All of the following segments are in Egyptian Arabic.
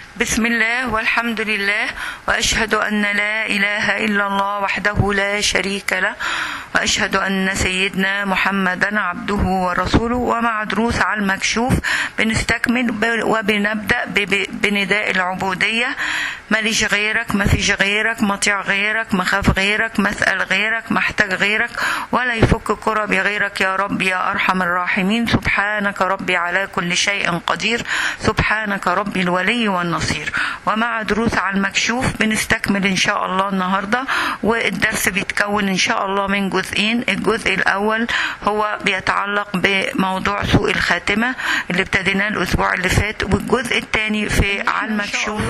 بسم الله والحمد لله واشهد ان لا اله الا الله وحده لا شريك له واشهد ان سيدنا محمدا عبده ورسوله ومع دروس على المكشوف بنستكمل وبنبدا بنداء العبوديه ماليش غيرك ما فيش غيرك مطيع غيرك مخاف غيرك مسال غيرك محتاج غيرك ولا يفك كربي غيرك يا رب يا ارحم الراحمين سبحانك ربي على كل شيء قدير سبحانك ربي الولي والنصير ومع دروس على المكشوف بنستكمل ان شاء الله النهارده والدرس بيتكون ان شاء الله من جزئين الجزء الاول هو بيتعلق بموضوع سوء الخاتمه اللي ابتديناه الاسبوع اللي فات والجزء الثاني في على المكشوف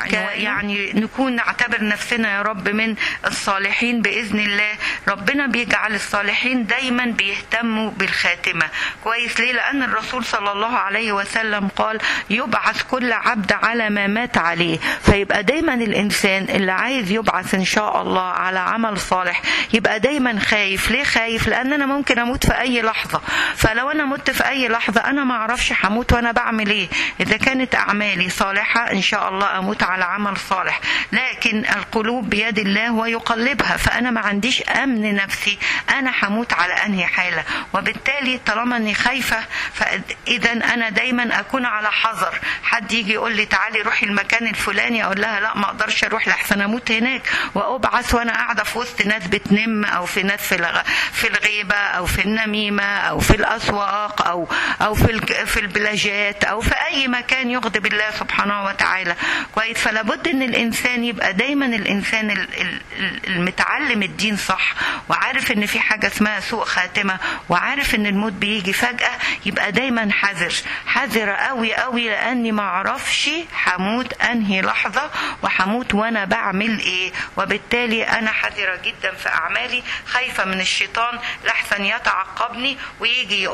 يعني نكون نعتبر نفسنا يا رب من الصالحين باذن الله ربنا بيجعل الصالحين دايما بيهتموا بالخاتمه كويس ليه لان الرسول صلى الله عليه وسلم قال يبعث كل عبد على ما مات عليه فيبقى دايما الانسان اللي عايز يبعث ان شاء الله على عمل صالح يبقى دايما خايف ليه خايف لان انا ممكن اموت في اي لحظه فلو انا مت في اي لحظه انا ما اعرفش هموت وانا بعمل ايه اذا كانت اعمالي صالحه ان شاء الله اموت على عمل صالح لكن القلوب بيد الله ويقلبها فانا ما عنديش امن نفسي انا هموت على انهي حاله وبالتالي طالما اني خايفه فاذا انا دايما اكون على حذر حد يجي يقول لي تعالي روحي المكان الفلاني اقول لها لا ما اقدرش اروح لحسن اموت هناك وابعث وانا قاعده في وسط ناس بتنم او في ناس في الغ... في الغيبه او في النميمه او في الاسواق او او في ال... في البلاجات او في اي مكان يغضب الله سبحانه وتعالى كويس فلا بد ان الانسان يبقى دايما الانسان ال... المتعلم الدين صح وعارف ان في حاجه اسمها سوء خاتمه وعارف ان الموت بيجي فجاه يبقى دايما حذر حذر قوي قوي لاني ما اعرفش هموت انهي لحظه وهموت وانا بعمل ايه وبالتالي انا حذره جدا في اعمالي خايفه من الشيطان لحسن يتعقبني ويجي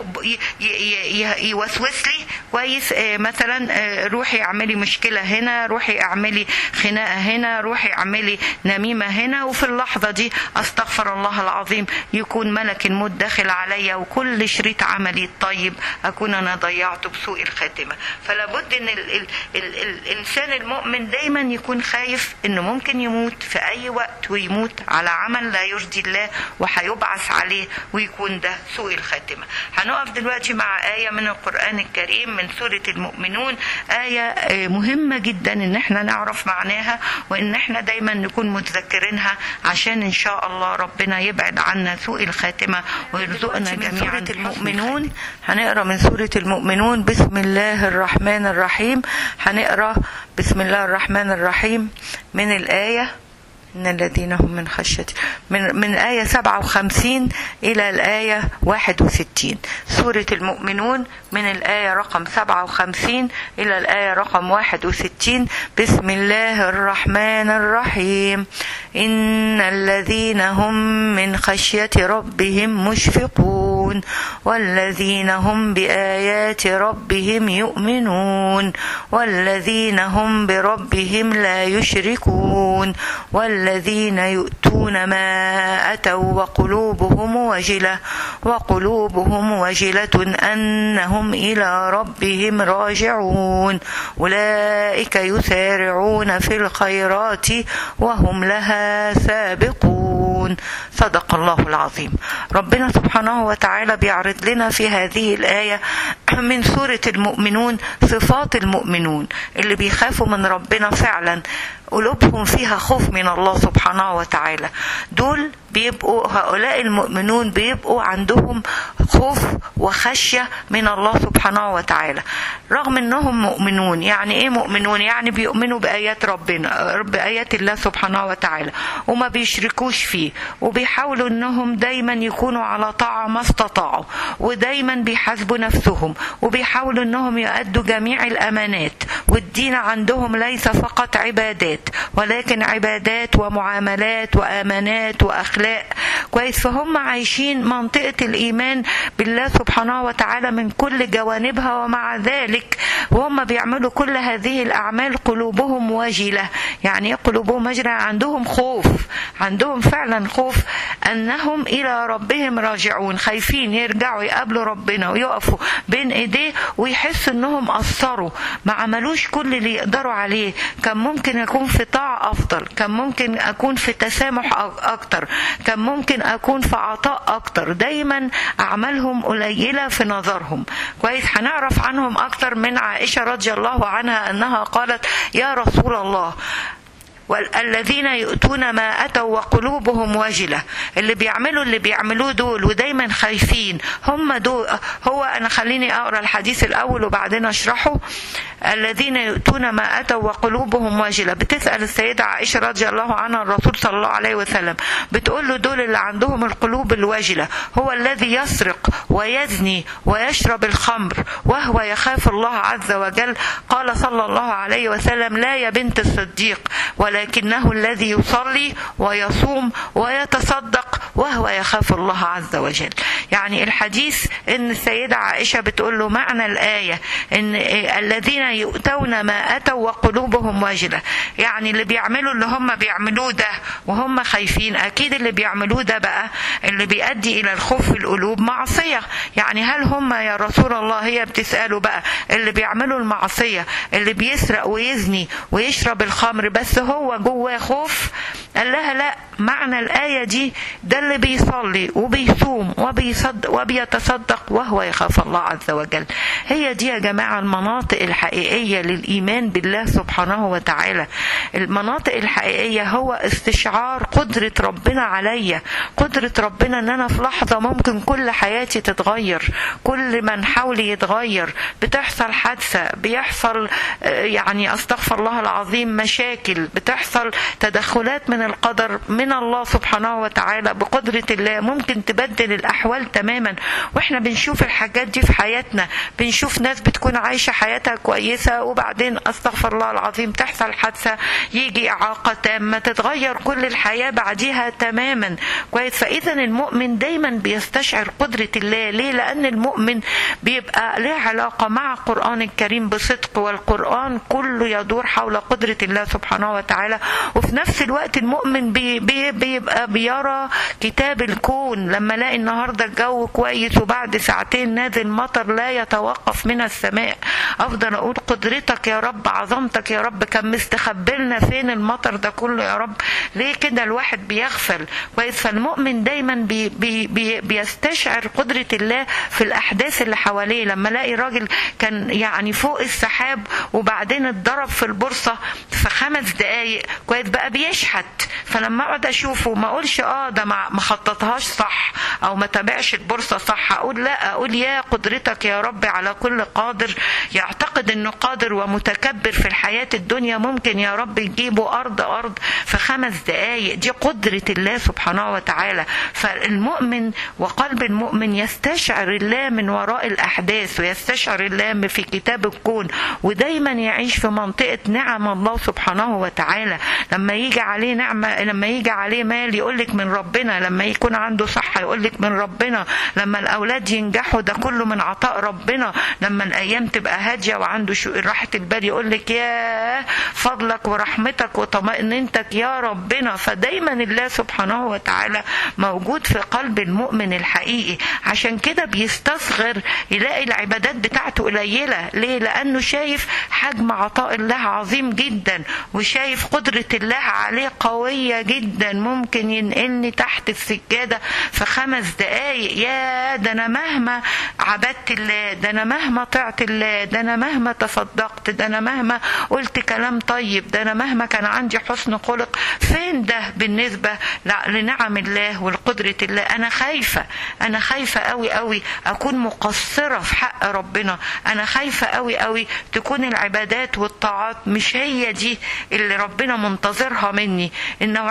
يوسوس لي كويس مثلا روحي اعملي مشكله هنا روحي اعملي خناقه هنا روحي اعملي نميمه هنا وفي اللحظه دي استغفر الله العظيم يكون ملك الموت داخل عليا وكل شريط عملي الطيب اكون انا ضيعته بسوء الخاتمه فلا بد ان ال ال ال الانسان المؤمن دايما يكون خايف انه ممكن يموت في اي وقت ويموت على عمل لا يرضي الله وهيبعث عليه ويكون ده سوء الخاتمه هنقف دلوقتي مع ايه من القران الكريم من سوره المؤمنون ايه مهمه جدا ان احنا نعرف معناها وان احنا دايما نكون متذكرينها عشان ان شاء الله ربنا يبعد عنا سوء الخاتمه ويرزقنا جميعا المؤمنون هنقرا من سوره المؤمنون بسم الله الرحمن الرحيم هنقرا بسم الله الرحمن الرحيم من الآية إن الذين هم من خشية من من آية 57 إلى الآية 61 سورة المؤمنون من الآية رقم 57 إلى الآية رقم 61 بسم الله الرحمن الرحيم إن الذين هم من خشية ربهم مشفقون والذين هم بآيات ربهم يؤمنون والذين هم بربهم لا يشركون والذين يؤتون ما أتوا وقلوبهم وجلة وقلوبهم وجلة أنهم إلى ربهم راجعون أولئك يسارعون في الخيرات وهم لها سابقون صدق الله العظيم ربنا سبحانه وتعالى بيعرض لنا في هذه الآية من سورة المؤمنون صفات المؤمنون اللي بيخافوا من ربنا فعلا قلوبهم فيها خوف من الله سبحانه وتعالى دول بيبقوا هؤلاء المؤمنون بيبقوا عندهم خوف وخشية من الله سبحانه وتعالى رغم انهم مؤمنون يعني ايه مؤمنون يعني بيؤمنوا بآيات ربنا بآيات الله سبحانه وتعالى وما بيشركوش فيه وبيحاولوا انهم دايما يكونوا على طاعة ما استطاعوا ودايما بيحاسبوا نفسهم وبيحاولوا انهم يؤدوا جميع الامانات والدين عندهم ليس فقط عبادات ولكن عبادات ومعاملات وامانات واخلاق كويس فهم عايشين منطقة الإيمان بالله سبحانه وتعالى من كل جوانبها ومع ذلك وهم بيعملوا كل هذه الأعمال قلوبهم وجلة يعني إيه قلوبهم وجلة عندهم خوف عندهم فعلا خوف أنهم إلى ربهم راجعون خايفين يرجعوا يقابلوا ربنا ويقفوا بين إيديه ويحسوا أنهم قصروا ما عملوش كل اللي يقدروا عليه كان ممكن أكون في طاعة أفضل كان ممكن أكون في تسامح أك- أكتر كان ممكن أكون في عطاء أكتر دايما أعمالهم قليلة في نظرهم كويس هنعرف عنهم أكتر من عائشة رضي الله عنها أنها قالت يا رسول الله والذين يؤتون ما أتوا وقلوبهم وجلة اللي بيعملوا اللي بيعملوه دول ودايما خايفين هم دول هو أنا خليني أقرأ الحديث الأول وبعدين أشرحه الذين يؤتون ما أتوا وقلوبهم وجلة بتسأل السيدة عائشة رضي الله عنها الرسول صلى الله عليه وسلم بتقول له دول اللي عندهم القلوب الواجلة هو الذي يسرق ويزني ويشرب الخمر وهو يخاف الله عز وجل قال صلى الله عليه وسلم لا يا بنت الصديق ولكنه الذي يصلي ويصوم ويتصدق وهو يخاف الله عز وجل يعني الحديث ان السيدة عائشة بتقول له معنى الآية ان الذين يؤتون ما أتوا وقلوبهم واجلة يعني اللي بيعملوا اللي هم بيعملوه ده وهم خايفين أكيد اللي بيعملوه ده بقى اللي بيؤدي إلى الخوف في القلوب معصية يعني هل هم يا رسول الله هي بتسأله بقى اللي بيعملوا المعصية اللي بيسرق ويزني ويشرب الخمر بس هو جواه خوف قال لها لا معنى الآية دي ده اللي بيصلي وبيصوم وبيصدق وبيتصدق وهو يخاف الله عز وجل هي دي يا جماعة المناطق الحقيقية للإيمان بالله سبحانه وتعالى المناطق الحقيقية هو استشعار قدرة ربنا عليا قدرة ربنا ان انا في لحظة ممكن كل حياتي تتغير كل من حولي يتغير بتحصل حادثة بيحصل آه، يعني استغفر الله العظيم مشاكل بتحصل تدخلات من القدر من الله سبحانه وتعالى بقدرة الله ممكن تبدل الأحوال تماما وإحنا بنشوف الحاجات دي في حياتنا بنشوف ناس بتكون عايشة حياتها كويسة وبعدين أستغفر الله العظيم تحصل حادثة يجي إعاقة تامة تتغير كل الحياة بعديها تماما كويس فإذا المؤمن دايما بيستشعر قدرة الله ليه لأن المؤمن بيبقى له علاقة مع القرآن الكريم بصدق والقرآن كله يدور حول قدرة الله سبحانه وتعالى وفي نفس الوقت المؤمن بي بي بيبقى بيرى كتاب الكون لما الاقي النهارده الجو كويس وبعد ساعتين نازل مطر لا يتوقف من السماء افضل اقول قدرتك يا رب عظمتك يا رب كان مستخبلنا فين المطر ده كله يا رب ليه كده الواحد بيغفل كويس فالمؤمن دايما بي بي بي بيستشعر قدرة الله في الأحداث اللي حواليه لما الاقي راجل كان يعني فوق السحاب وبعدين اتضرب في البورصة في خمس دقايق كويس بقى بيشحت فلما اقعد اشوفه ما اقولش اه ده ما ما خططهاش صح او ما تابعش البورصة صح اقول لا اقول يا قدرتك يا رب على كل قادر يعتقد انه قادر ومتكبر في الحياة الدنيا ممكن يا رب يجيبه ارض ارض في خمس دقايق دي قدرة الله سبحانه وتعالى فالمؤمن وقلب المؤمن يستشعر الله من وراء الاحداث ويستشعر الله في كتاب الكون ودايما يعيش في منطقة نعم الله سبحانه وتعالى لما يجي عليه نعمة لما يجي عليه مال يقول لك من ربنا لما يكون عنده صحة يقول لك من ربنا لما الأولاد ينجحوا ده كله من عطاء ربنا لما الأيام تبقى هادية وعنده شو راحة البال يقول لك يا فضلك ورحمتك وطمأنينتك يا ربنا فدايما الله سبحانه وتعالى موجود في قلب المؤمن الحقيقي عشان كده بيستصغر يلاقي العبادات بتاعته قليلة ليه لأنه شايف حجم عطاء الله عظيم جدا وشايف قدرة الله عليه قوية جدا ممكن ينقلني تحت السجادة في خمس دقايق يا ده أنا مهما عبدت الله ده أنا مهما طعت الله ده أنا مهما تصدقت ده أنا مهما قلت كلام طيب ده أنا مهما كان عندي حسن خلق فين ده بالنسبة لنعم الله والقدرة الله أنا خايفة أنا خايفة قوي قوي أكون مقصرة في حق ربنا أنا خايفة قوي قوي تكون العبادات والطاعات مش هي دي اللي ربنا منتظرها مني النوعية دي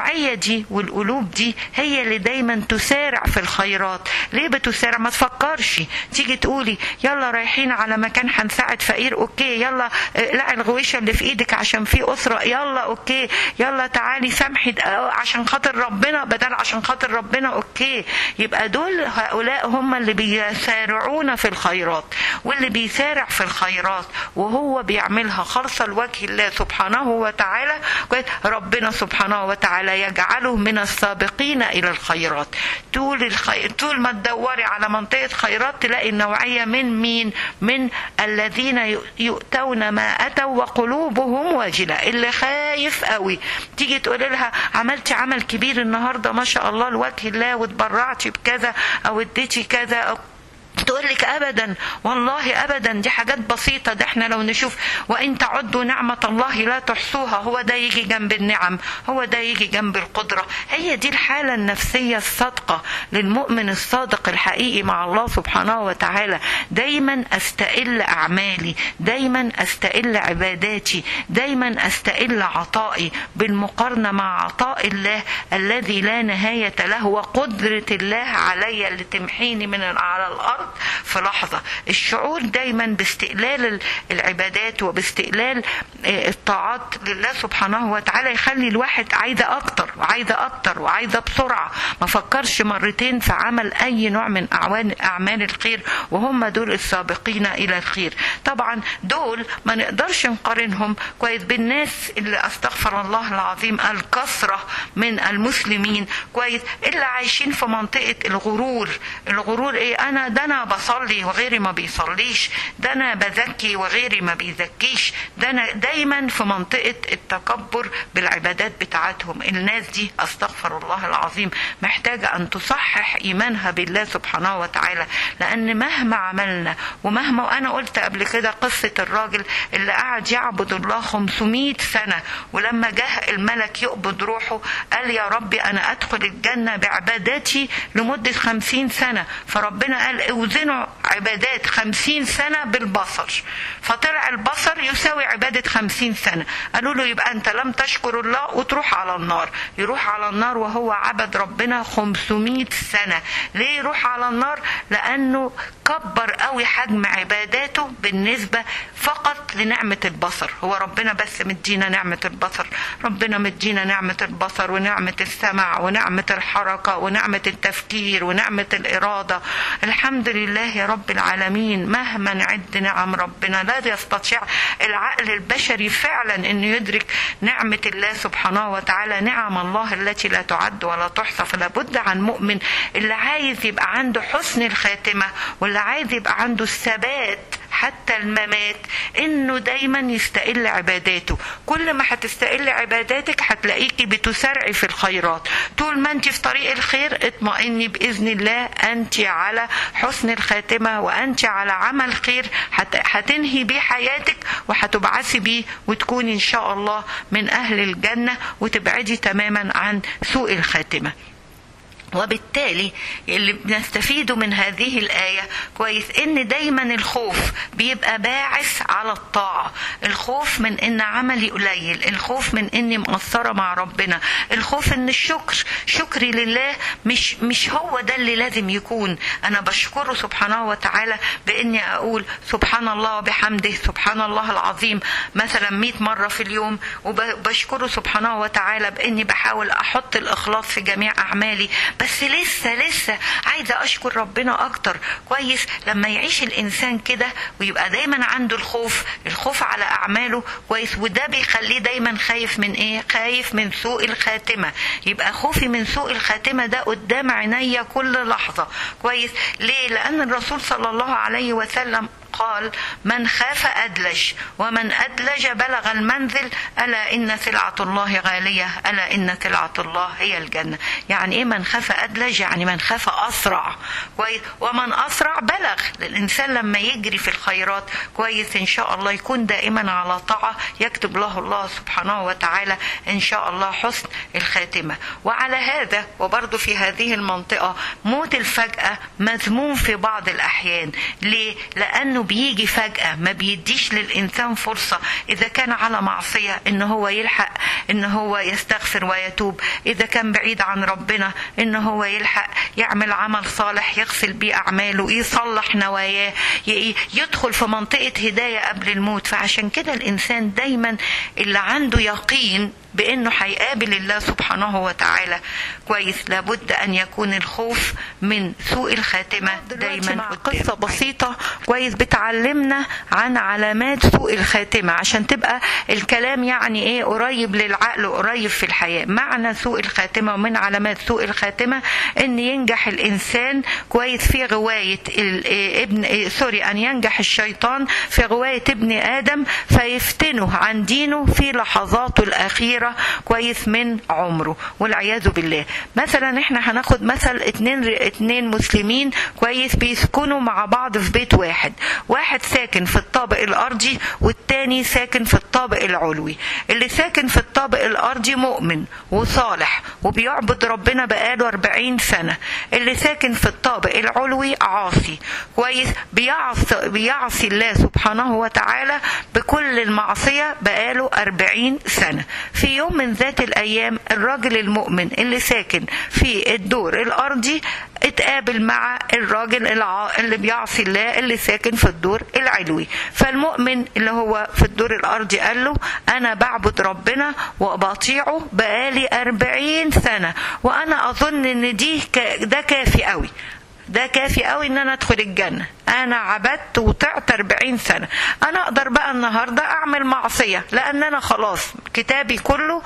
دي والقلوب دي هي اللي دايما تسارع في الخيرات ليه بتسارع ما تفكرش تيجي تقولي يلا رايحين على مكان هنساعد فقير اوكي يلا لا الغويشه اللي في ايدك عشان في اسره يلا اوكي يلا تعالي سامحي عشان خاطر ربنا بدل عشان خاطر ربنا اوكي يبقى دول هؤلاء هم اللي بيسارعون في الخيرات واللي بيسارع في الخيرات وهو بيعملها خالصة لوجه الله سبحانه وتعالى ربنا سبحانه وتعالى يجعله من السابقين إلى الخيرات طول الخير طول ما تدوري على منطقة خيرات تلاقي النوعية من مين من الذين يؤتون ما أتوا وقلوبهم واجلة اللي خايف قوي تيجي تقولي لها عملتي عمل كبير النهارده ما شاء الله لوجه الله واتبرعتي بكذا او اديتي كذا أو تقول لك ابدا والله ابدا دي حاجات بسيطه ده احنا لو نشوف وان تعدوا نعمه الله لا تحصوها هو ده يجي جنب النعم هو ده يجي جنب القدره هي دي الحاله النفسيه الصادقه للمؤمن الصادق الحقيقي مع الله سبحانه وتعالى دايما استقل اعمالي دايما استقل عباداتي دايما استقل عطائي بالمقارنه مع عطاء الله الذي لا نهايه له وقدره الله علي اللي تمحيني من على الارض في لحظة الشعور دايما باستقلال العبادات وباستقلال الطاعات لله سبحانه وتعالى يخلي الواحد عايزة أكتر وعايزة أكتر وعايزة بسرعة ما فكرش مرتين في عمل أي نوع من أعوان أعمال الخير وهم دول السابقين إلى الخير طبعا دول ما نقدرش نقارنهم كويس بالناس اللي أستغفر الله العظيم الكثرة من المسلمين كويس اللي عايشين في منطقة الغرور الغرور إيه أنا ده انا بصلي وغيري ما بيصليش ده انا بزكي وغيري ما بيزكيش ده انا دايما في منطقه التكبر بالعبادات بتاعتهم الناس دي استغفر الله العظيم محتاجه ان تصحح ايمانها بالله سبحانه وتعالى لان مهما عملنا ومهما وانا قلت قبل كده قصه الراجل اللي قعد يعبد الله 500 سنه ولما جه الملك يقبض روحه قال يا ربي انا ادخل الجنه بعباداتي لمده 50 سنه فربنا قال اوزنوا عبادات خمسين سنة بالبصر فطلع البصر يساوي عبادة خمسين سنة قالوا له يبقى أنت لم تشكر الله وتروح على النار يروح على النار وهو عبد ربنا خمسمائة سنة ليه يروح على النار لأنه كبر قوي حجم عباداته بالنسبة فقط لنعمة البصر هو ربنا بس مدينا نعمة البصر ربنا مدينا نعمة البصر ونعمة السمع ونعمة الحركة ونعمة التفكير ونعمة الإرادة الحمد لله يا رب العالمين مهما نعد نعم ربنا لا يستطيع العقل البشري فعلا انه يدرك نعمة الله سبحانه وتعالى نعم الله التي لا تعد ولا تحصى فلا بد عن مؤمن اللي عايز يبقى عنده حسن الخاتمة واللي عايز يبقى عنده الثبات حتى الممات انه دايما يستقل عباداته كل ما هتستقل عباداتك هتلاقيكي بتسارعي في الخيرات طول ما انت في طريق الخير اطمئني باذن الله انت على حسن الخاتمه وانت على عمل خير هتنهي بيه حياتك وهتبعثي بيه وتكوني ان شاء الله من اهل الجنه وتبعدي تماما عن سوء الخاتمه وبالتالي اللي بنستفيده من هذه الآية كويس إن دايما الخوف بيبقى باعث على الطاعة الخوف من إن عملي قليل الخوف من إني مقصرة مع ربنا الخوف إن الشكر شكري لله مش مش هو ده اللي لازم يكون أنا بشكره سبحانه وتعالى بإني أقول سبحان الله وبحمده سبحان الله العظيم مثلا 100 مرة في اليوم وبشكره سبحانه وتعالى بإني بحاول أحط الإخلاص في جميع أعمالي بس لسه لسه عايزه اشكر ربنا اكتر كويس لما يعيش الانسان كده ويبقى دايما عنده الخوف الخوف على اعماله كويس وده بيخليه دايما خايف من ايه خايف من سوء الخاتمه يبقى خوفي من سوء الخاتمه ده قدام عينيا كل لحظه كويس ليه لان الرسول صلى الله عليه وسلم قال من خاف أدلج ومن أدلج بلغ المنزل ألا إن سلعة الله غالية ألا إن سلعة الله هي الجنة يعني إيه من خاف أدلج يعني من خاف أسرع كويس ومن أسرع بلغ الإنسان لما يجري في الخيرات كويس إن شاء الله يكون دائما على طاعة يكتب له الله سبحانه وتعالى إن شاء الله حسن الخاتمة وعلى هذا وبرضه في هذه المنطقة موت الفجأة مذموم في بعض الأحيان ليه؟ لأنه بيجي فجأة ما بيديش للإنسان فرصة إذا كان على معصية إن هو يلحق إن هو يستغفر ويتوب إذا كان بعيد عن ربنا إن هو يلحق يعمل عمل صالح يغسل بيه أعماله يصلح نواياه يدخل في منطقة هداية قبل الموت فعشان كده الإنسان دايما اللي عنده يقين بانه هيقابل الله سبحانه وتعالى كويس لابد ان يكون الخوف من سوء الخاتمه دايما مع قصه بسيطه كويس بتعلمنا عن علامات سوء الخاتمه عشان تبقى الكلام يعني ايه قريب للعقل قريب في الحياه معنى سوء الخاتمه ومن علامات سوء الخاتمه ان ينجح الانسان كويس في غوايه ابن سوري ان ينجح الشيطان في غوايه ابن ادم فيفتنه عن دينه في لحظاته الاخيره كثيرة كويس من عمره والعياذ بالله مثلا احنا هناخد مثل اتنين اتنين مسلمين كويس بيسكنوا مع بعض في بيت واحد واحد ساكن في الطابق الارضي والتاني ساكن في الطابق العلوي اللي ساكن في الطابق الارضي مؤمن وصالح وبيعبد ربنا بقاله 40 سنة اللي ساكن في الطابق العلوي عاصي كويس بيعصي, بيعصي الله سبحانه وتعالى بكل المعصية بقاله 40 سنة في يوم من ذات الأيام الراجل المؤمن اللي ساكن في الدور الأرضي اتقابل مع الراجل اللي بيعصي الله اللي ساكن في الدور العلوي فالمؤمن اللي هو في الدور الأرضي قال له أنا بعبد ربنا وبطيعه بقالي أربعين سنة وأنا أظن إن دي ده كافي قوي ده كافي قوي ان انا ادخل الجنة انا عبدت وطعت 40 سنة انا اقدر بقى النهاردة اعمل معصية لان انا خلاص كتابي كله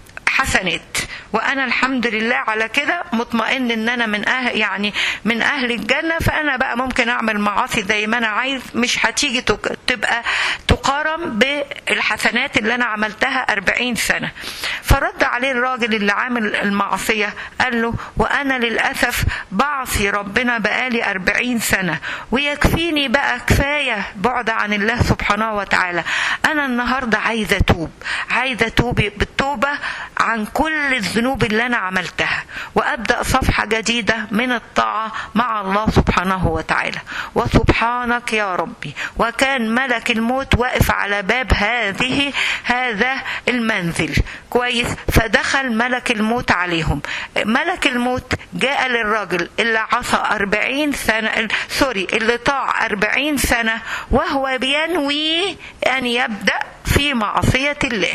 حسنات وانا الحمد لله على كده مطمئن ان انا من اهل يعني من اهل الجنه فانا بقى ممكن اعمل معاصي زي ما انا عايز مش هتيجي تبقى تقارن بالحسنات اللي انا عملتها 40 سنه فرد عليه الراجل اللي عامل المعصيه قال له وانا للاسف بعصي ربنا بقالي 40 سنه ويكفيني بقى كفايه بعد عن الله سبحانه وتعالى انا النهارده عايزه اتوب عايزه اتوب بالتوبه عن كل الذنوب اللي انا عملتها وابدا صفحه جديده من الطاعه مع الله سبحانه وتعالى وسبحانك يا ربي وكان ملك الموت واقف على باب هذه هذا المنزل كويس فدخل ملك الموت عليهم ملك الموت جاء للرجل اللي عصى أربعين سنة سوري اللي طاع أربعين سنة وهو بينوي أن يبدأ في معصية الله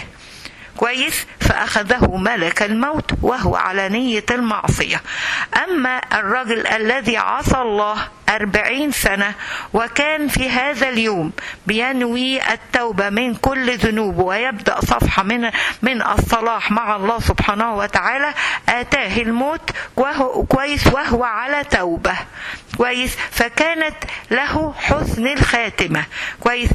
كويس فأخذه ملك الموت وهو على نية المعصية أما الرجل الذي عصى الله أربعين سنة وكان في هذا اليوم بينوي التوبة من كل ذنوبه ويبدأ صفحة من من الصلاح مع الله سبحانه وتعالى آتاه الموت وهو كويس وهو على توبة كويس فكانت له حسن الخاتمة كويس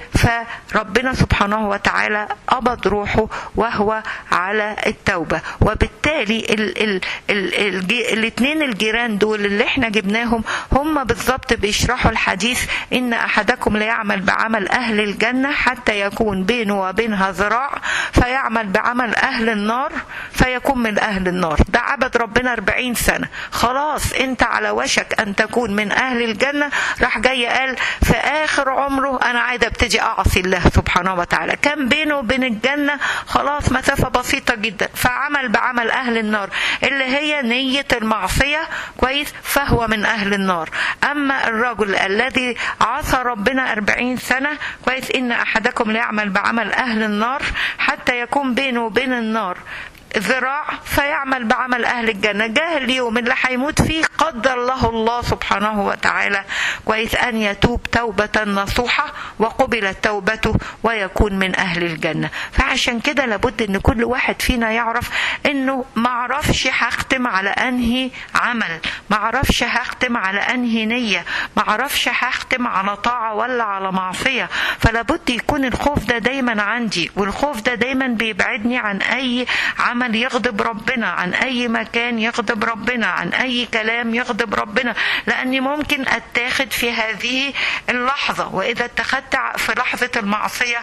فربنا سبحانه وتعالى قبض روحه وهو على التوبة وبالتالي ال ال ال ال الاثنين الجيران دول اللي احنا جبناهم هم بالظبط بيشرحوا الحديث ان احدكم ليعمل بعمل اهل الجنة حتى يكون بينه وبينها ذراع فيعمل بعمل اهل النار فيكون من اهل النار ده عبد ربنا 40 سنة خلاص انت على وشك ان تكون من اهل الجنة راح جاي قال في اخر عمره انا عايز ابتدي اعصي الله سبحانه وتعالى كان بينه وبين الجنة خلاص مسافة بسيطة جدا فعمل بعمل أهل النار اللي هي نية المعصية كويس فهو من أهل النار أما الرجل الذي عصى ربنا أربعين سنة كويس إن أحدكم ليعمل بعمل أهل النار حتى يكون بينه وبين النار ذراع فيعمل بعمل أهل الجنة جاه اليوم اللي هيموت فيه قدر له الله سبحانه وتعالى كويس أن يتوب توبة نصوحة وقبلت توبته ويكون من أهل الجنة فعشان كده لابد أن كل واحد فينا يعرف أنه معرفش هختم على أنهي عمل معرفش هختم على أنهي نية معرفش هختم على طاعة ولا على معصية فلابد يكون الخوف ده دايما عندي والخوف ده دايما بيبعدني عن أي عمل عمل يغضب ربنا عن اي مكان يغضب ربنا عن اي كلام يغضب ربنا لاني ممكن اتاخد في هذه اللحظه واذا اتخذت في لحظه المعصيه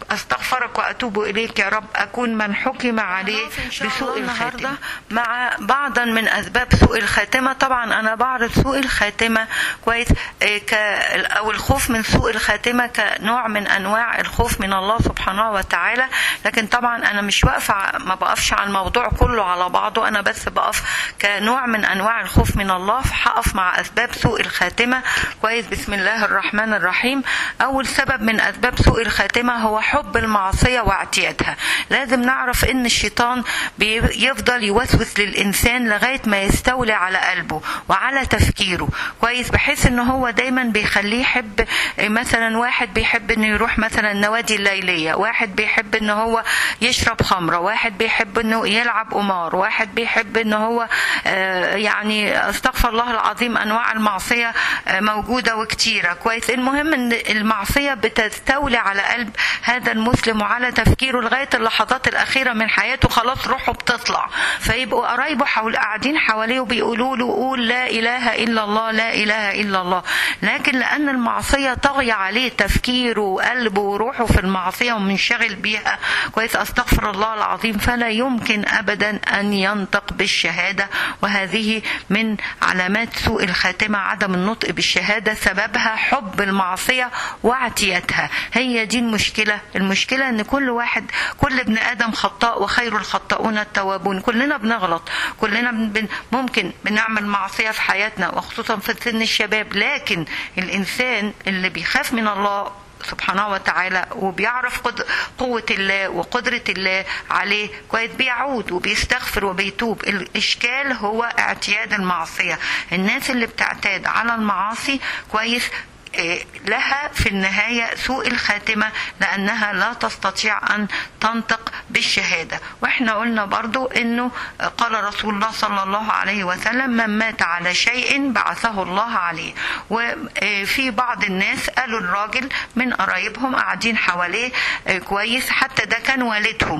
استغفرك واتوب اليك يا رب اكون من حكم عليه بسوء الخاتمه مع بعضا من اسباب سوء الخاتمه طبعا انا بعرض سوء الخاتمه كويس إيه ك او الخوف من سوء الخاتمه كنوع من انواع الخوف من الله سبحانه وتعالى لكن طبعا انا مش واقفه ما بقفش على الموضوع كله على بعضه انا بس بقف كنوع من انواع الخوف من الله فهقف مع اسباب سوء الخاتمه كويس بسم الله الرحمن الرحيم اول سبب من اسباب سوء الخاتمه هو حب المعصيه واعتيادها لازم نعرف ان الشيطان بيفضل يوسوس للانسان لغايه ما يستولي على قلبه وعلى تفكيره كويس بحيث ان هو دايما بيخليه يحب مثلا واحد بيحب انه يروح مثلا النوادي الليليه واحد بيحب ان هو يشرب خمره واحد بيحب انه يلعب قمار واحد بيحب ان هو يعني استغفر الله العظيم انواع المعصيه موجوده وكتيره كويس المهم ان المعصيه بتستولي على قلب هذا المسلم وعلى تفكيره لغايه اللحظات الاخيره من حياته خلاص روحه بتطلع فيبقوا قرايبه حول قاعدين حواليه وبيقولوا له قول لا اله الا الله لا اله الا الله لكن لان المعصيه طاغيه عليه تفكيره وقلبه وروحه في المعصيه ومنشغل بيها كويس استغفر الله العظيم فلا يمكن ابدا ان ينطق بالشهاده وهذه من علامات سوء الخاتمه عدم النطق بالشهاده سببها حب المعصيه واعتيادها هي دي المشكله المشكله ان كل واحد كل ابن ادم خطاء وخير الخطاؤون التوابون كلنا بنغلط كلنا بن ممكن بنعمل معصيه في حياتنا وخصوصا في سن الشباب لكن الانسان اللي بيخاف من الله سبحانه وتعالى وبيعرف قوة الله وقدرة الله عليه كويس بيعود وبيستغفر وبيتوب الإشكال هو اعتياد المعصية الناس اللي بتعتاد على المعاصي كويس لها في النهاية سوء الخاتمة لأنها لا تستطيع أن تنطق بالشهادة وإحنا قلنا برضو أنه قال رسول الله صلى الله عليه وسلم من مات على شيء بعثه الله عليه وفي بعض الناس قالوا الراجل من قرايبهم قاعدين حواليه كويس حتى ده كان والدهم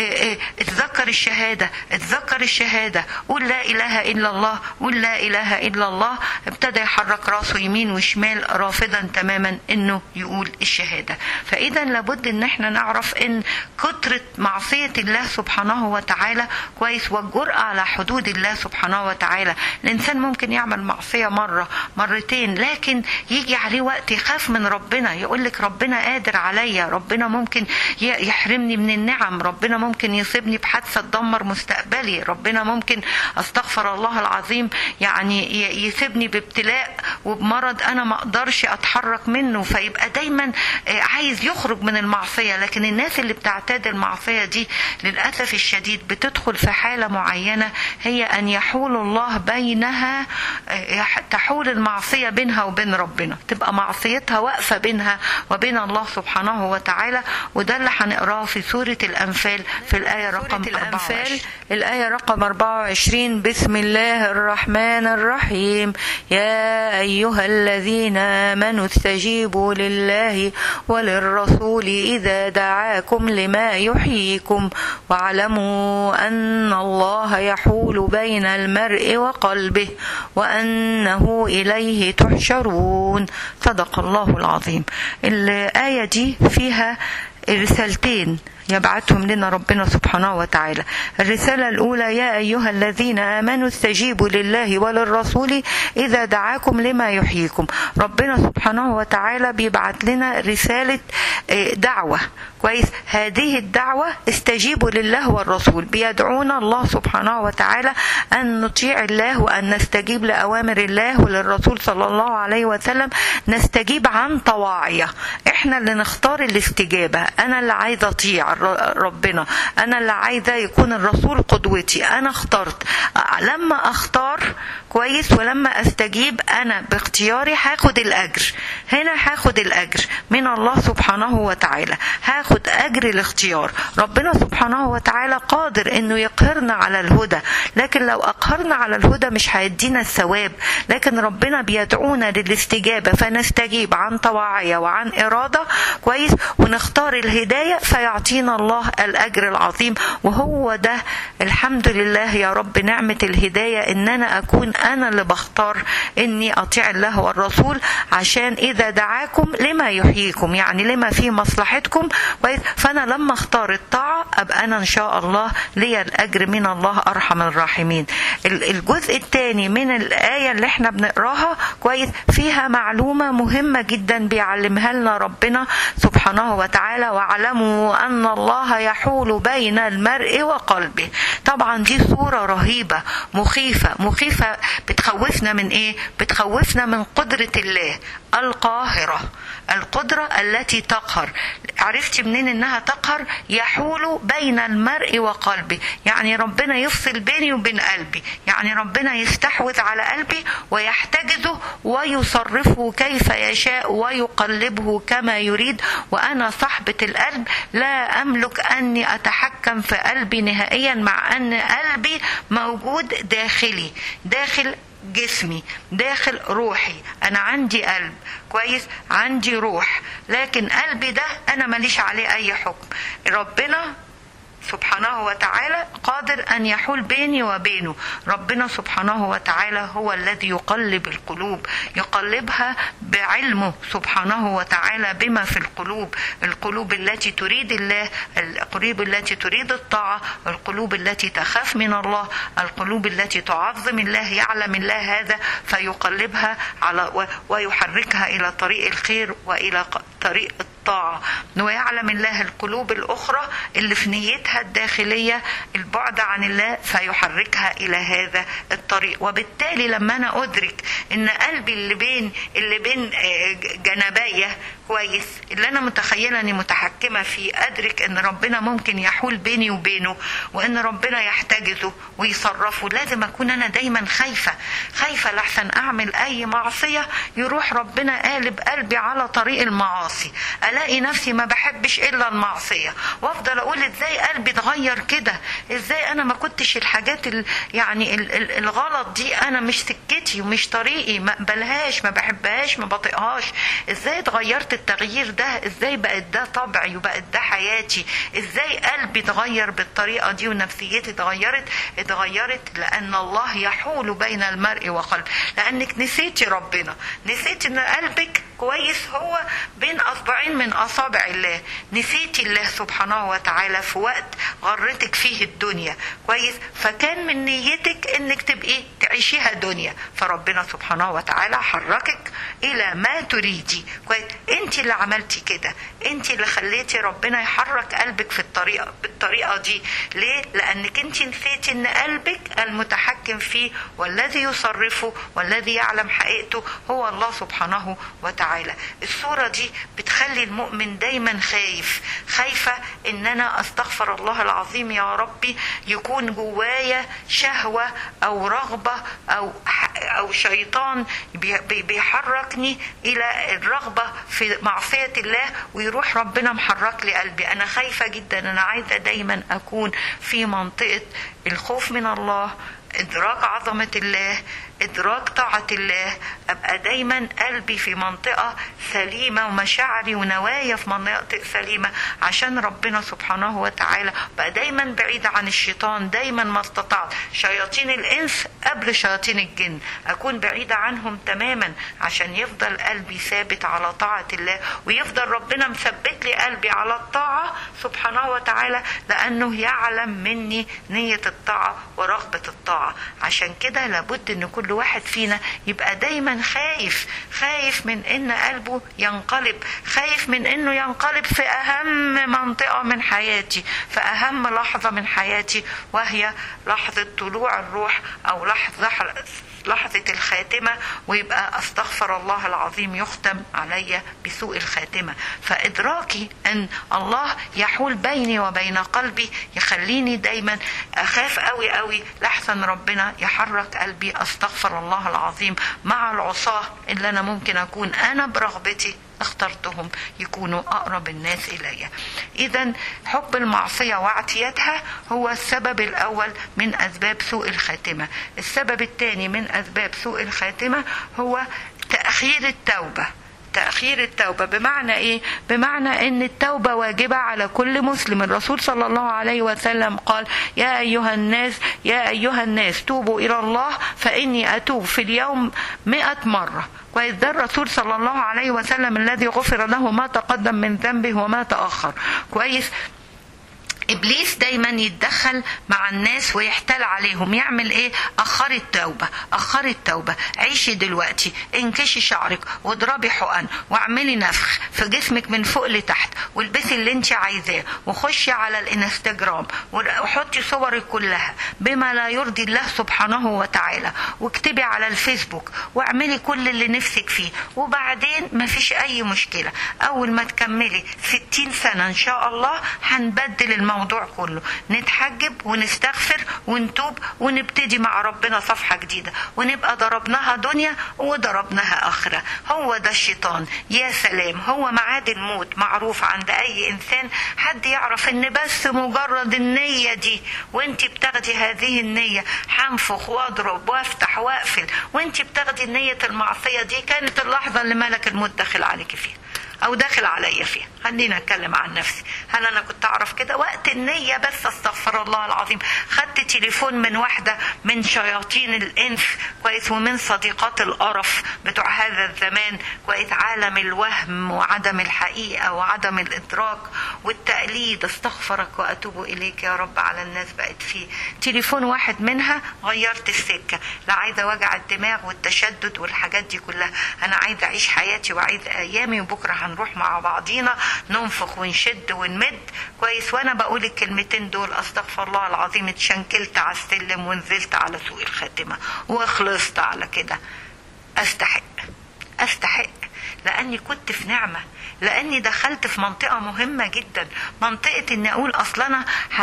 اتذكر الشهادة اتذكر الشهادة قول لا إله إلا الله قول لا إله إلا الله ابتدى يحرك راسه يمين وشمال رافض رافضا تماما انه يقول الشهاده فاذا لابد ان احنا نعرف ان كتره معصيه الله سبحانه وتعالى كويس والجرأه على حدود الله سبحانه وتعالى الانسان ممكن يعمل معصيه مره مرتين لكن يجي عليه وقت يخاف من ربنا يقول لك ربنا قادر عليا ربنا ممكن يحرمني من النعم ربنا ممكن يصيبني بحادثه تدمر مستقبلي ربنا ممكن استغفر الله العظيم يعني يسيبني بابتلاء وبمرض انا ما اقدرش اتحرك منه فيبقى دايما عايز يخرج من المعصيه لكن الناس اللي بتعتاد المعصيه دي للاسف الشديد بتدخل في حاله معينه هي ان يحول الله بينها تحول المعصيه بينها وبين ربنا تبقى معصيتها واقفه بينها وبين الله سبحانه وتعالى وده اللي هنقراه في سوره الانفال في الايه رقم 24 الايه رقم 24 بسم الله الرحمن الرحيم يا ايها الذين آمنوا استجيبوا لله وللرسول إذا دعاكم لما يحييكم واعلموا أن الله يحول بين المرء وقلبه وأنه إليه تحشرون صدق الله العظيم الآية دي فيها رسالتين يبعثهم لنا ربنا سبحانه وتعالى الرسالة الأولى يا أيها الذين آمنوا استجيبوا لله وللرسول إذا دعاكم لما يحييكم ربنا سبحانه وتعالى بيبعت لنا رسالة دعوة كويس هذه الدعوة استجيبوا لله والرسول بيدعونا الله سبحانه وتعالى أن نطيع الله وأن نستجيب لأوامر الله وللرسول صلى الله عليه وسلم نستجيب عن طواعية احنا اللي نختار الاستجابة أنا اللي عايزة أطيع ربنا أنا اللي عايزة يكون الرسول قدوتي أنا اخترت لما أختار كويس ولما استجيب انا باختياري هاخد الاجر هنا هاخد الاجر من الله سبحانه وتعالى هاخد اجر الاختيار ربنا سبحانه وتعالى قادر انه يقهرنا على الهدى لكن لو اقهرنا على الهدى مش هيدينا الثواب لكن ربنا بيدعونا للاستجابه فنستجيب عن طواعيه وعن اراده كويس ونختار الهدايه فيعطينا الله الاجر العظيم وهو ده الحمد لله يا رب نعمه الهدايه ان انا اكون انا اللي بختار اني اطيع الله والرسول عشان اذا دعاكم لما يحييكم يعني لما في مصلحتكم كويس فانا لما اختار الطاعه ابقى انا ان شاء الله ليا الاجر من الله ارحم الراحمين الجزء الثاني من الايه اللي احنا بنقراها كويس فيها معلومه مهمه جدا بيعلمها لنا ربنا سبحانه وتعالى واعلموا ان الله يحول بين المرء وقلبه طبعا دي صوره رهيبه مخيفه مخيفه بتخوفنا من ايه بتخوفنا من قدره الله القاهره القدره التي تقهر عرفتي منين انها تقهر يحول بين المرء وقلبه يعني ربنا يفصل بيني وبين قلبي يعني ربنا يستحوذ على قلبي ويحتجزه ويصرفه كيف يشاء ويقلبه كما يريد وانا صاحبه القلب لا املك اني اتحكم في قلبي نهائيا مع ان قلبي موجود داخلي داخل جسمي داخل روحي انا عندي قلب كويس عندي روح لكن قلبي ده انا ماليش عليه اي حكم ربنا سبحانه وتعالى قادر ان يحول بيني وبينه ربنا سبحانه وتعالى هو الذي يقلب القلوب يقلبها بعلمه سبحانه وتعالى بما في القلوب القلوب التي تريد الله القلوب التي تريد الطاعه القلوب التي تخاف من الله القلوب التي تعظم الله يعلم الله هذا فيقلبها على ويحركها الى طريق الخير والى طريق الطاعة ويعلم الله القلوب الأخرى اللي في نيتها الداخلية البعد عن الله فيحركها إلى هذا الطريق وبالتالي لما أنا أدرك إن قلبي اللي بين اللي بين جنبايا كويس اللي أنا متخيلة إني متحكمة فيه أدرك إن ربنا ممكن يحول بيني وبينه وإن ربنا يحتجزه ويصرفه لازم أكون أنا دايما خايفة خايفة لحسن أعمل أي معصية يروح ربنا قالب قلبي على طريق المعاصي الاقي نفسي ما بحبش الا المعصيه وافضل اقول ازاي قلبي اتغير كده ازاي انا ما كنتش الحاجات ال يعني ال ال الغلط دي انا مش سكتي ومش طريقي ما اقبلهاش ما بحبهاش ما بطيقهاش ازاي اتغيرت التغيير ده ازاي بقت ده طبعي وبقت ده حياتي ازاي قلبي اتغير بالطريقه دي ونفسيتي اتغيرت اتغيرت لان الله يحول بين المرء وقلبه لانك نسيتي ربنا نسيتي ان قلبك كويس هو بين اصبعين من اصابع الله نسيتي الله سبحانه وتعالى في وقت غرتك فيه الدنيا كويس فكان من نيتك انك تبقي تعيشيها دنيا فربنا سبحانه وتعالى حركك الى ما تريدي كويس انت اللي عملتي كده انت اللي خليتي ربنا يحرك قلبك في الطريقه بالطريقه دي ليه لانك انت نسيتي ان قلبك المتحكم فيه والذي يصرفه والذي يعلم حقيقته هو الله سبحانه وتعالى تعالى الصورة دي بتخلي المؤمن دايما خايف خايفة ان انا استغفر الله العظيم يا ربي يكون جوايا شهوة او رغبة او او شيطان بيحركني الى الرغبة في معصية الله ويروح ربنا محرك لي قلبي انا خايفة جدا انا عايزة دايما اكون في منطقة الخوف من الله ادراك عظمه الله ادراك طاعه الله ابقى دايما قلبي في منطقه سليمه ومشاعري ونوايا في مناطق سليمه عشان ربنا سبحانه وتعالى بقى دايما بعيده عن الشيطان دايما ما استطعت شياطين الانس قبل شياطين الجن اكون بعيده عنهم تماما عشان يفضل قلبي ثابت على طاعه الله ويفضل ربنا مثبت لي قلبي على الطاعه سبحانه وتعالى لانه يعلم مني نيه الطاعه ورغبه الطاعه عشان كده لابد ان كل واحد فينا يبقى دايما خايف خايف من ان قلبه ينقلب خايف من انه ينقلب في اهم منطقه من حياتي في اهم لحظه من حياتي وهي لحظه طلوع الروح او لحظه لحظة الخاتمة ويبقى أستغفر الله العظيم يختم علي بسوء الخاتمة فإدراكي أن الله يحول بيني وبين قلبي يخليني دايما أخاف قوي قوي لحسن ربنا يحرك قلبي أستغفر الله العظيم مع العصاة اللي أنا ممكن أكون أنا برغبتي اخترتهم يكونوا اقرب الناس الي اذا حب المعصيه واعتيادها هو السبب الاول من اسباب سوء الخاتمه السبب الثاني من اسباب سوء الخاتمه هو تاخير التوبه تأخير التوبة بمعنى إيه؟ بمعنى إن التوبة واجبة على كل مسلم الرسول صلى الله عليه وسلم قال يا أيها الناس يا أيها الناس توبوا إلى الله فإني أتوب في اليوم مئة مرة كويس ده الرسول صلى الله عليه وسلم الذي غفر له ما تقدم من ذنبه وما تأخر كويس ابليس دايما يتدخل مع الناس ويحتال عليهم يعمل ايه اخري التوبه اخري التوبه عيشي دلوقتي انكشي شعرك واضربي حقن واعملي نفخ في جسمك من فوق لتحت والبسي اللي انت عايزاه وخشي على الانستجرام وحطي صورك كلها بما لا يرضي الله سبحانه وتعالى واكتبي على الفيسبوك واعملي كل اللي نفسك فيه وبعدين مفيش اي مشكله اول ما تكملي 60 سنه ان شاء الله هنبدل الموضوع الموضوع كله نتحجب ونستغفر ونتوب ونبتدي مع ربنا صفحة جديدة ونبقى ضربناها دنيا وضربناها آخرة هو ده الشيطان يا سلام هو معاد الموت معروف عند أي إنسان حد يعرف إن بس مجرد النية دي وانت بتاخدي هذه النية هنفخ واضرب وافتح واقفل وانت بتاخدي النية المعصية دي كانت اللحظة اللي ملك الموت داخل عليك فيها او داخل عليا فيها خلينا اتكلم عن نفسي هل انا كنت اعرف كده وقت النية بس استغفر الله العظيم خدت تليفون من واحدة من شياطين الانس كويس ومن صديقات القرف بتوع هذا الزمان كويس عالم الوهم وعدم الحقيقة وعدم الادراك والتقليد استغفرك واتوب اليك يا رب على الناس بقت فيه تليفون واحد منها غيرت السكة لا عايزة وجع الدماغ والتشدد والحاجات دي كلها انا عايزة اعيش حياتي وعايزة ايامي وبكرة هنروح مع بعضينا ننفخ ونشد ونمد كويس وانا بقول الكلمتين دول استغفر الله العظيم اتشنكلت على السلم ونزلت على سوق الخاتمه وخلصت على كده استحق استحق لاني كنت في نعمه لاني دخلت في منطقه مهمه جدا منطقه اني اقول اصل انا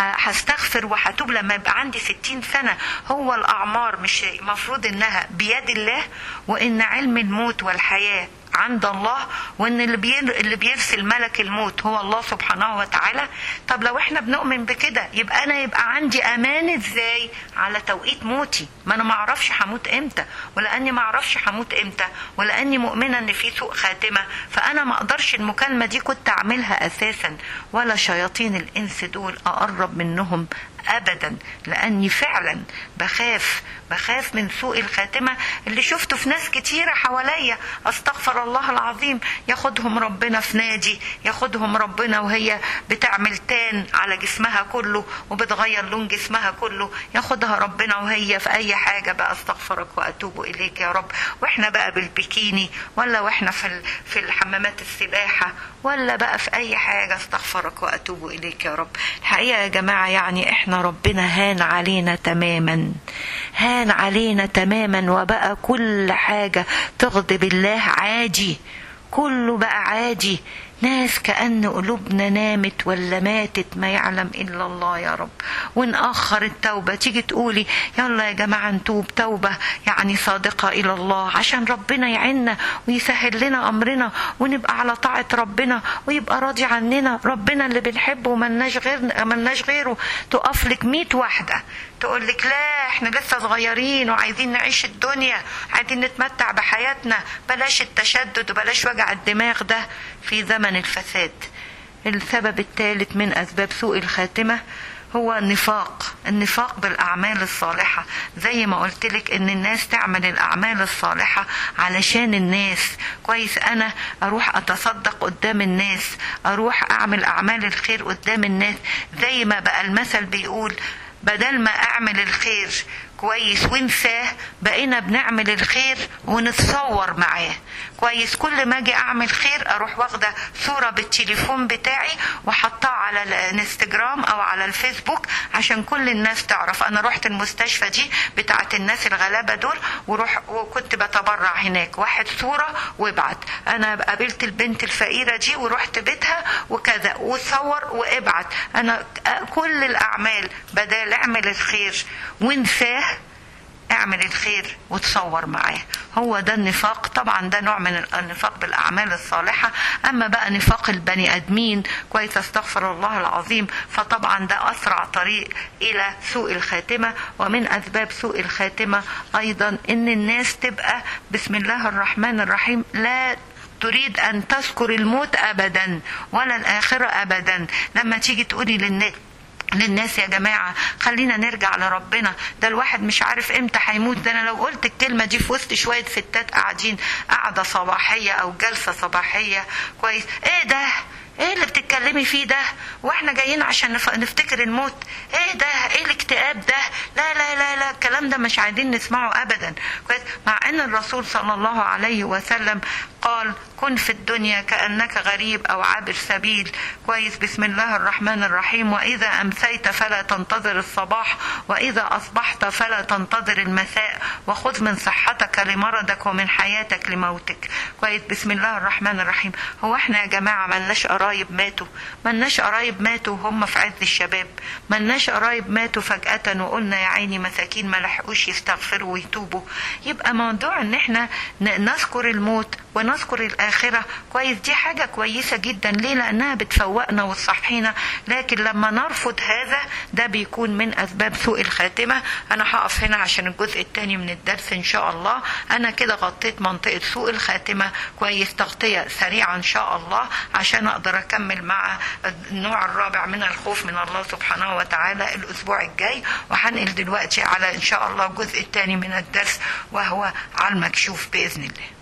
هستغفر وهتوب لما يبقى عندي ستين سنه هو الاعمار مش المفروض انها بيد الله وان علم الموت والحياه عند الله وان اللي بير اللي بيرسل ملك الموت هو الله سبحانه وتعالى طب لو احنا بنؤمن بكده يبقى انا يبقى عندي امان ازاي على توقيت موتي ما انا ما اعرفش هموت امتى ولاني ما اعرفش هموت امتى ولاني مؤمنه ان في سوء خاتمه فانا ما اقدرش المكالمه دي كنت اعملها اساسا ولا شياطين الانس دول اقرب منهم ابدا لاني فعلا بخاف بخاف من سوء الخاتمه اللي شفته في ناس كتيره حواليا استغفر الله العظيم ياخدهم ربنا في نادي ياخدهم ربنا وهي بتعمل تان على جسمها كله وبتغير لون جسمها كله ياخدها ربنا وهي في اي حاجه بقى استغفرك واتوب اليك يا رب واحنا بقى بالبكيني ولا واحنا في في الحمامات السباحه ولا بقى في اي حاجه استغفرك واتوب اليك يا رب الحقيقه يا جماعه يعني احنا ربنا هان علينا تماما هان علينا تماما وبقى كل حاجه تغضب الله عادي كله بقى عادي ناس كأن قلوبنا نامت ولا ماتت ما يعلم إلا الله يا رب ونأخر التوبة تيجي تقولي يلا يا جماعة نتوب توبة يعني صادقة إلى الله عشان ربنا يعيننا ويسهل لنا أمرنا ونبقى على طاعة ربنا ويبقى راضي عننا ربنا اللي بنحبه وملناش غير ملناش غيره تقف لك 100 واحدة تقول لك لا احنا لسه صغيرين وعايزين نعيش الدنيا عايزين نتمتع بحياتنا بلاش التشدد وبلاش وجع الدماغ ده في زمن الفساد السبب الثالث من اسباب سوء الخاتمه هو النفاق النفاق بالاعمال الصالحه زي ما قلت لك ان الناس تعمل الاعمال الصالحه علشان الناس كويس انا اروح اتصدق قدام الناس اروح اعمل اعمال الخير قدام الناس زي ما بقى المثل بيقول بدل ما اعمل الخير كويس وانساه بقينا بنعمل الخير ونتصور معاه كويس كل ما اجي اعمل خير اروح واخده صوره بالتليفون بتاعي وحطها على الانستجرام او على الفيسبوك عشان كل الناس تعرف انا رحت المستشفى دي بتاعه الناس الغلابه دول وروح وكنت بتبرع هناك واحد صوره وابعت انا قابلت البنت الفقيره دي ورحت بيتها وكذا وصور وابعت انا كل الاعمال بدل اعمل الخير وانساه اعمل الخير وتصور معاه هو ده النفاق طبعا ده نوع من النفاق بالاعمال الصالحه اما بقى نفاق البني ادمين كويس استغفر الله العظيم فطبعا ده اسرع طريق الى سوء الخاتمه ومن اسباب سوء الخاتمه ايضا ان الناس تبقى بسم الله الرحمن الرحيم لا تريد ان تذكر الموت ابدا ولا الاخره ابدا لما تيجي تقولي للناس للناس يا جماعة خلينا نرجع لربنا ده الواحد مش عارف امتى هيموت ده انا لو قلت الكلمة دي في وسط شوية ستات قاعدين قاعدة صباحية او جلسة صباحية كويس ايه ده ايه اللي بتتكلمي فيه ده واحنا جايين عشان نفتكر الموت ايه ده ايه الاكتئاب ده لا لا لا لا الكلام ده مش عايزين نسمعه ابدا كويس مع ان الرسول صلى الله عليه وسلم قال كن في الدنيا كانك غريب او عابر سبيل كويس بسم الله الرحمن الرحيم واذا امسيت فلا تنتظر الصباح واذا اصبحت فلا تنتظر المساء وخذ من صحتك لمرضك ومن حياتك لموتك كويس بسم الله الرحمن الرحيم هو احنا يا جماعه ملناش قرايب ماتوا ملناش قرايب ماتوا وهم في عز الشباب ملناش قرايب ماتوا فجاه وقلنا يا عيني مساكين ما لحقوش يستغفروا ويتوبوا يبقى موضوع ان احنا نذكر الموت ونذكر الآخرة كويس دي حاجة كويسة جدا ليه لأنها بتفوقنا وتصحينا لكن لما نرفض هذا ده بيكون من أسباب سوء الخاتمة أنا هقف هنا عشان الجزء الثاني من الدرس إن شاء الله أنا كده غطيت منطقة سوء الخاتمة كويس تغطية سريعة إن شاء الله عشان أقدر أكمل مع النوع الرابع من الخوف من الله سبحانه وتعالى الأسبوع الجاي وهنقل دلوقتي على إن شاء الله الجزء الثاني من الدرس وهو على المكشوف بإذن الله